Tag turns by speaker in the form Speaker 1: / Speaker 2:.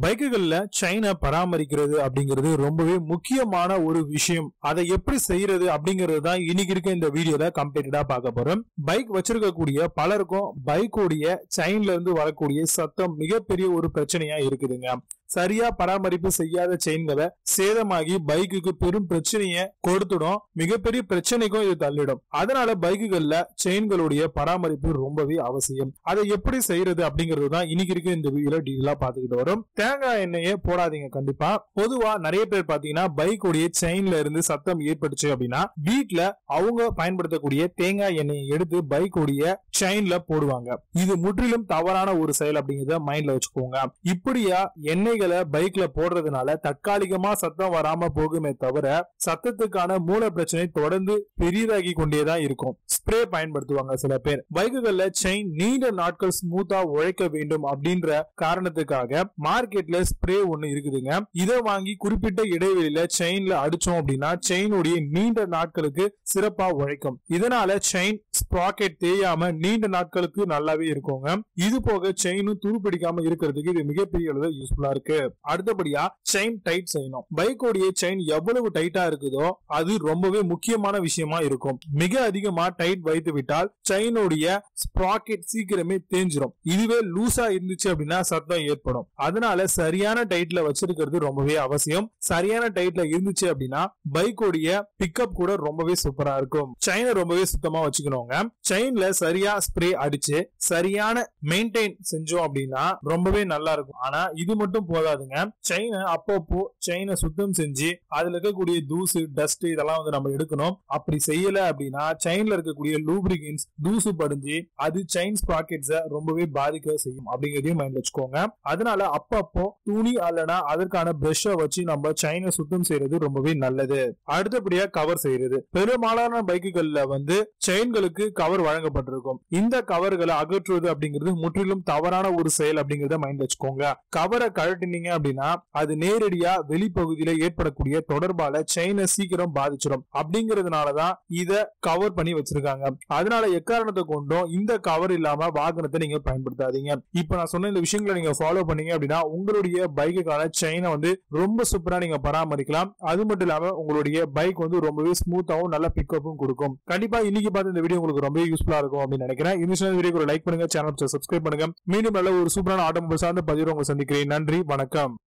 Speaker 1: பைக்குகள்ல செயினை பராமரிக்கிறது அப்படிங்கிறது ரொம்பவே முக்கியமான ஒரு விஷயம் அதை எப்படி செய்யறது அப்படிங்கிறது தான் இன்னைக்கு இருக்க இந்த வீடியோல கம்ப்ளீட்டடா பார்க்க போறோம் பைக் வச்சிருக்கக்கூடிய பலருக்கும் பைக்கோடைய செயின்ல இருந்து வரக்கூடிய சத்தம் மிகப்பெரிய ஒரு பிரச்சனையா இருக்குதுங்க சரியா பராமரிப்பு செய்யாத செயின்களை சேதமாகி பைக்குக்கு பெரும் பிரச்சனையை கொடுத்துடும் மிகப்பெரிய பிரச்சனைக்கும் இது தள்ளிடும் அதனால பைக்குகள்ல செயின்களுடைய பராமரிப்பு ரொம்பவே அவசியம் அதை எப்படி செய்யறது அப்படிங்கிறது தான் இன்னைக்கு இருக்க இந்த வீடியோல டீலா பாத்துக்கிட்டு வரும் தேங்காய் எண்ணெயை போடாதீங்க கண்டிப்பா பொதுவா நிறைய பேர் பாத்தீங்கன்னா பைக்குடைய செயின்ல இருந்து சத்தம் ஏற்பட்டுச்சு அப்படின்னா வீட்ல அவங்க பயன்படுத்தக்கூடிய தேங்காய் எண்ணெயை எடுத்து பைக்குடைய செயின்ல போடுவாங்க இது முற்றிலும் தவறான ஒரு செயல் அப்படிங்கறத மைண்ட்ல வச்சுக்கோங்க இப்படியா எண்ணெய்களை பைக்ல போடுறதுனால தற்காலிகமா சத்தம் வராம போகுமே தவிர சத்தத்துக்கான மூல பிரச்சனை தொடர்ந்து பெரியதாகி கொண்டேதான் இருக்கும் ஸ்ப்ரே பயன்படுத்துவாங்க சில பேர் பைக்குகள்ல செயின் நீண்ட நாட்கள் ஸ்மூத்தா உழைக்க வேண்டும் அப்படின்ற காரணத்துக்காக மார்க்கெட்ல ஸ்ப்ரே ஒண்ணு இருக்குதுங்க இதை வாங்கி குறிப்பிட்ட இடைவெளியில செயின்ல அடிச்சோம் அப்படின்னா செயினுடைய நீண்ட நாட்களுக்கு சிறப்பா உழைக்கும் இதனால செயின் ஸ்ப்ராக்கெட் தேயாம நீண்ட நாட்களுக்கு நல்லாவே இருக்குங்க இது போக செயினும் துருப்பிடிக்காம இருக்கிறதுக்கு இது மிகப்பெரிய அளவு யூஸ்ஃபுல்லா இருக்கு அடுத்தபடியா செயின் டைட் செய்யணும் பைக்கோடைய செயின் எவ்வளவு டைட்டா இருக்குதோ அது ரொம்பவே முக்கியமான விஷயமா இருக்கும் மிக அதிகமா டைட் வைத்து விட்டால் செயினுடைய ஸ்ப்ராக்கெட் சீக்கிரமே தேஞ்சிரும் இதுவே லூசா இருந்துச்சு அப்படின்னா சத்தம் ஏற்படும் அதனால சரியான டைட்ல வச்சிருக்கிறது ரொம்பவே அவசியம் சரியான டைட்ல இருந்துச்சு அப்படின்னா பைக்கோடைய பிக்கப் கூட ரொம்பவே சூப்பரா இருக்கும் செயினை ரொம்பவே சுத்தமா வச்சுக்கணுங்க செயின்ல சரியா ஸ்ப்ரே அடிச்சு சரியான மெயின்டைன் செஞ்சோம் அப்படின்னா ரொம்பவே நல்லா இருக்கும் ஆனா இது மட்டும் போதாதுங்க செயினை அப்பப்போ செயினை சுத்தம் செஞ்சு அதுல இருக்கக்கூடிய தூசு டஸ்ட் இதெல்லாம் வந்து நம்ம எடுக்கணும் அப்படி செய்யல அப்படின்னா செயின்ல இருக்கக்கூடிய லூப்ரிகன்ஸ் தூசு படிஞ்சு அது செயின் ஸ்பாக்கெட்ஸ ரொம்பவே பாதிக்க செய்யும் அப்படிங்கறதையும் மைண்ட் வச்சுக்கோங்க அதனால அப்பப்போ துணி அல்லனா அதற்கான பிரஷ வச்சு நம்ம செயினை சுத்தம் செய்யறது ரொம்பவே நல்லது அடுத்தபடியா கவர் செய்யறது பெரும்பாலான பைக்குகள்ல வந்து செயின்களுக்கு கவர் வழங்கப்பட்டிருக்கும் இந்த கவர்களை அகற்றுவது அப்படிங்கிறது முற்றிலும் தவறான ஒரு செயல் அப்படிங்கறத மைண்ட் வச்சுக்கோங்க கவரை கழட்டினீங்க அப்படின்னா அது நேரடியா வெளிப்பகுதியில ஏற்படக்கூடிய தொடர்பால செயினை சீக்கிரம் பாதிச்சிடும் அப்படிங்கறதுனாலதான் இத கவர் பண்ணி வச்சிருக்காங்க அதனால எக்காரணத்தை கொண்டும் இந்த கவர் இல்லாம வாகனத்தை நீங்க பயன்படுத்தாதீங்க இப்ப நான் சொன்ன இந்த விஷயங்களை நீங்க ஃபாலோ பண்ணீங்க அப்படின்னா உங்களுடைய பைக்குக்கான செயினை வந்து ரொம்ப சூப்பரா நீங்க பராமரிக்கலாம் அது மட்டும் இல்லாம உங்களுடைய பைக் வந்து ரொம்பவே ஸ்மூத்தாவும் நல்ல பிக்கப்பும் கொடுக்கும் கண்டிப்பா இன்னைக்கு பார்த்து இந்த வீடியோ உங்களுக்கு ரொம்ப யூஸ்ஃபுல்லா இருக்கும் அப்படின்னு நினைக்கிறேன் இந்த வீடியோ லைக் பண்ணுங்க சேனல் சப்ஸ்கிரைப் பண்ணுங்க மீண்டும் நல்ல ஒரு சூப்பரான ஆட்டோமொபைல் சார்ந்த பதிவு உங்களை சந்திக்கிறேன் நன்றி வணக்கம்